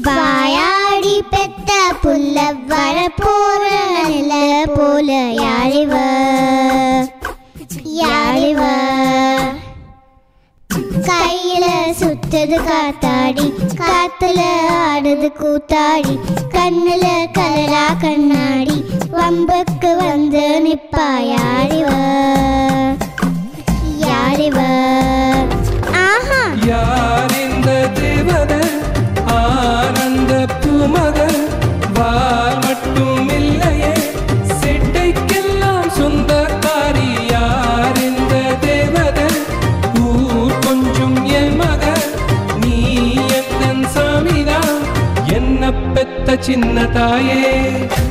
வாயாடி பெத்த புள்ள வரப்போற நில போல யாழிவ யாழிவ கையில சுத்தது காத்தாடி காத்துல ஆடுது கூத்தாடி கண்ணுல கலரா கண்ணாடி வம்புக்கு வந்து நிப்பா யாழிவ யாழிவ ஆஹா யார் இந்த தேவதை ஆனந்த பூமகள் வால் மட்டும் இல்லையே செட்டைக்கெல்லாம் சொந்தக்காரி யார் இந்த தேவதை ஊர் கொஞ்சம் என் மக நீ எந்த சாமிதான் என்ன பெத்த சின்ன தாயே